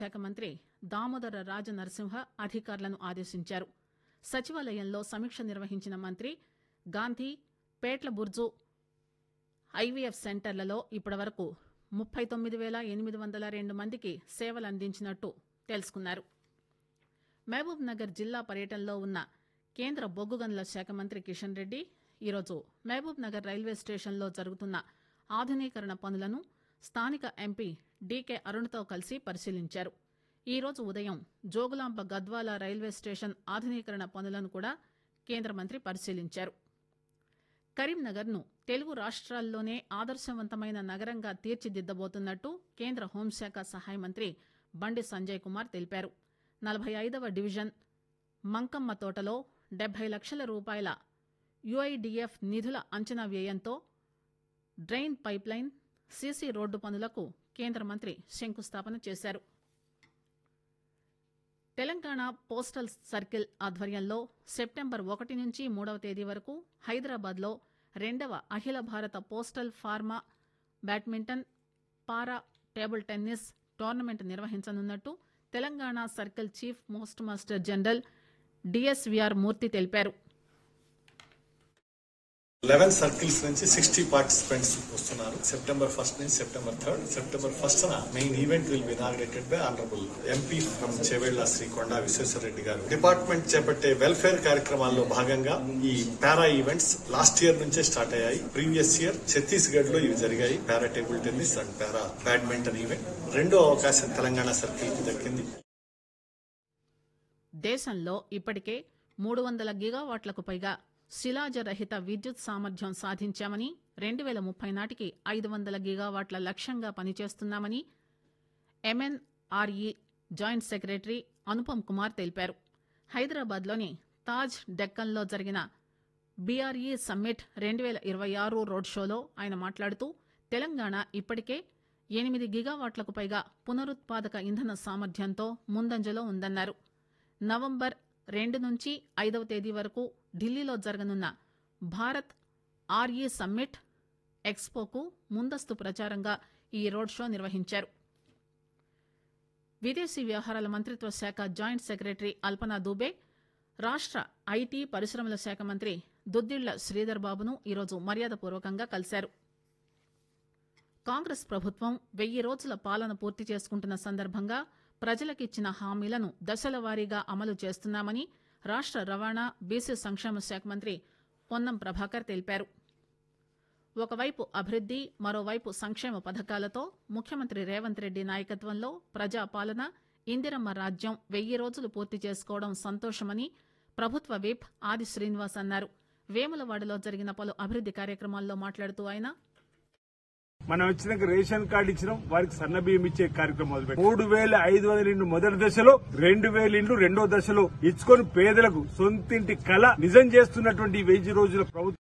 శాఖ మంత్రి దామోదర రాజనరసింహ అధికారులను ఆదేశించారు సచివాలయంలో సమీక్ష నిర్వహించిన మంత్రి గాంధీ పేట్ల బుర్జు ఐవీఎఫ్ సెంటర్లలో ఇప్పటివరకు ముప్పై తొమ్మిది వేల ఎనిమిది వందల రెండు మందికి సేవలు అందించినట్టు తెలుసుకున్నారు మహబూబ్ నగర్ జిల్లా పర్యటనలో ఉన్న కేంద్ర బొగ్గు గనుల శాఖ మంత్రి కిషన్ రెడ్డి ఈరోజు మహబూబ్ నగర్ రైల్వే స్టేషన్లో జరుగుతున్న ఆధునీకరణ పనులను స్థానిక ఎంపీ డీకే అరుణ్తో కలిసి పరిశీలించారు ఈ రోజు ఉదయం జోగులాంబ గద్వాల రైల్వే స్టేషన్ ఆధునీకరణ పనులను కూడా కేంద్ర మంత్రి పరిశీలించారు కరీంనగర్ను తెలుగు రాష్ట్రాల్లోనే ఆదర్శవంతమైన నగరంగా తీర్చిదిద్దబోతున్నట్టు కేంద్ర హోంశాఖ సహాయ మంత్రి బండి సంజయ్ కుమార్ తెలిపారు నలభై ఐదవ డివిజన్ మంకమ్మ తోటలో డెబ్బై లక్షల రూపాయల యుఐడిఎఫ్ నిధుల అంచనా వ్యయంతో డ్రైన్ పైప్లైన్ సీసీ రోడ్డు పనులకు కేంద్ర మంత్రి శంకుస్థాపన చేశారు తెలంగాణ పోస్టల్ సర్కిల్ ఆధ్వర్యంలో సెప్టెంబర్ ఒకటి నుంచి మూడవ తేదీ వరకు హైదరాబాద్లో రెండవ అఖిల భారత పోస్టల్ ఫార్మా badminton para table tennis tournament నిర్వహించనున్నట్టు Telangana circle chief postmaster general DSVR Murthy తెలిపారు లెవెన్ సర్కిల్స్ నుంచి సిక్స్టీ పార్టిసిపెంట్స్ వస్తున్నారు సెప్టెంబర్ ఫస్ట్ నుంచి September third September first main event will be inaugurated by honourable MP from Chevella Shri Konda Vishweshwar Reddy గారు department చేపట్టే welfare కార్యక్రమాల్లో భాగంగా ఈ పారా ఈవెంట్స్ లాస్ట్ ఇయర్ నుంచే స్టార్ట్ అయ్యాయి ప్రీవియస్ ఇయర్ ఛత్తీస్గఢ్ లో ఇవి జరిగాయి para table tennis and para badminton event రెండో అవకాశం తెలంగాణ సర్కిల్ కి దక్కింది దేశంలో ఇప్పటికే మూడు వందల గిగావాట్లకు పైగా శిలాజరహిత విద్యుత్ సామర్థ్యం సాధించామని రెండు వేల ముప్పై నాటికి ఐదు వందల గిగావాట్ల లక్ష్యంగా పనిచేస్తున్నామని MNRE joint secretary Anupam Kumar తెలిపారు హైదరాబాద్లోని తాజ్ డెక్కన్లో జరిగిన బీఆర్ఈ సమ్మిట్ రెండు వేల ఇరవై ఆరు రోడ్ షోలో ఆయన మాట్లాడుతూ తెలంగాణ ఇప్పటికే ఎనిమిది గిగావాట్లకు పైగా పునరుత్పాదక ఇంధన సామర్థ్యంతో ముందంజలో ఉందన్నారు నవంబర్ రెండు నుంచి ఐదవ తేదీ వరకు ఢిల్లీలో జరగనున్న భారత్ ఆర్ఈ సమ్మిట్ ఎక్స్పోకు ముందస్తు ప్రచారంగా ఈ రోడ్ షో నిర్వహించారు విదేశీ వ్యవహారాల మంత్రిత్వ శాఖ జాయింట్ సెక్రటరీ అల్పనా దూబే రాష్ట్ర ఐటీ పరిశ్రమల శాఖ మంత్రి దుద్దిళ్ల శ్రీధర్ బాబును ఈరోజు మర్యాదపూర్వకంగా కలిశారు కాంగ్రెస్ ప్రభుత్వం వెయ్యి రోజుల పాలన పూర్తి చేసుకుంటున్న సందర్భంగా ప్రజలకిచ్చిన హామీలను దశల వారీగా అమలు చేస్తున్నామని రాష్ట్ర రవాణా బీసీ సంక్షేమ శాఖ మంత్రి పొన్నం ప్రభాకర్ తెలిపారు ఒకవైపు అభివృద్ది మరోవైపు సంక్షేమ పథకాలతో ముఖ్యమంత్రి రేవంత్ రెడ్డి నాయకత్వంలో ప్రజాపాలన ఇందిరమ్మ రాజ్యం వెయ్యి రోజులు పూర్తి చేసుకోవడం సంతోషమని ప్రభుత్వ విప్ ఆది శ్రీనివాస్ అన్నారు వేములవాడలో జరిగిన పలు అభివృద్ది కార్యక్రమాల్లో మాట్లాడుతూ ఆయన మనం వచ్చినాక రేషన్ కార్డు ఇచ్చినాం వారికి సన్న బియ్యం ఇచ్చే కార్యక్రమం మొదలుపెట్టాం మూడు వేల ఐదు వందల ఇండ్లు మొదటి దశలో రెండు వేల ఇండ్లు రెండో దశలో ఇచ్చుకొని పేదలకు సొంతింటి కళ నిజం చేస్తున్నటువంటి ఈ వెయ్యి రోజుల ప్రభుత్వం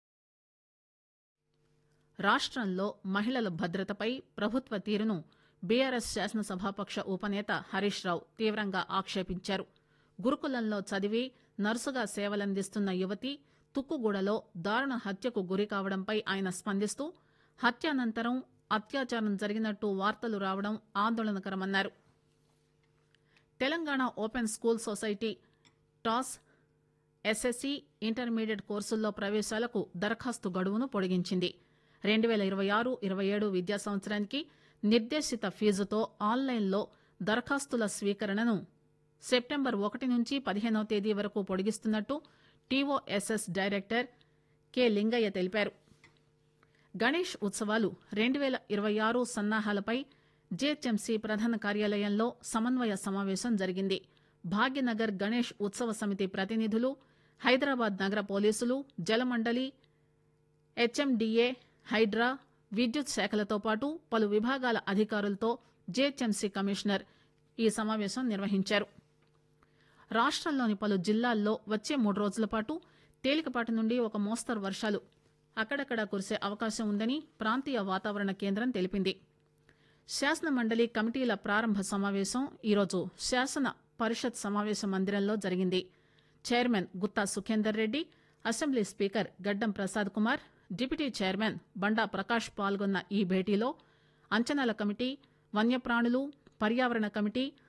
రాష్ట్రంలో మహిళల భద్రతపై ప్రభుత్వ తీరును బీఆర్ఎస్ శాసనసభాపక్ష ఉపనేత హరీష్ రావు తీవ్రంగా ఆక్షేపించారు గురుకులంలో చదివి నర్సుగా సేవలందిస్తున్న యువతి తుక్కుగూడలో దారుణ హత్యకు గురి కావడంపై ఆయన స్పందిస్తూ హత్యానంతరం అత్యాచారం జరిగినట్టు వార్తలు రావడం ఆందోళనకరమన్నారు Telangana open school society TOSS SSC intermediate కోర్సుల్లో ప్రవేశాలకు దరఖాస్తు గడువును పొడిగించింది రెండు వేల ఇరవై ఆరు ఇరవై ఏడు విద్యా సంవత్సరానికి నిర్దేశిత ఫీజుతో ఆన్లైన్లో దరఖాస్తుల స్వీకరణను సెప్టెంబర్ ఒకటి నుంచి పదిహేనవ తేదీ వరకు పొడిగిస్తున్నట్టు టీఓఎస్ఎస్ డైరెక్టర్ కె లింగయ్య తెలిపారు గణేష్ ఉత్సవాలు రెండు వేల ఇరవై ఆరు సన్నాహాలపై జేహెచ్ఎంసీ ప్రధాన కార్యాలయంలో సమన్వయ సమావేశం జరిగింది భాగ్యనగర్ గణేష్ ఉత్సవ సమితి ప్రతినిధులు హైదరాబాద్ నగర పోలీసులు జలమండలి హెచ్ఎండిఏ హైడ్రా విద్యుత్ శాఖలతో పాటు పలు విభాగాల అధికారులతో జేహెచ్ఎంసీ కమిషనర్ ఈ సమావేశం నిర్వహించారు రాష్ట్రంలోని పలు జిల్లాల్లో వచ్చే మూడు రోజుల పాటు తేలికపాటి నుండి ఒక మోస్తరు వర్షాలు అక్కడక్కడా కురిసే అవకాశం ఉందని ప్రాంతీయ వాతావరణ కేంద్రం తెలిపింది శాసన మండలి కమిటీల ప్రారంభ సమావేశం ఈరోజు శాసన పరిషత్ సమావేశ మందిరంలో జరిగింది chairman Gutha Sukhender Reddy assembly speaker Gaddam Prasad Kumar deputy chairman Banda Prakash పాల్గొన్న ఈ భేటీలో అంచనాల కమిటీ వన్యప్రాణులు పర్యావరణ కమిటీ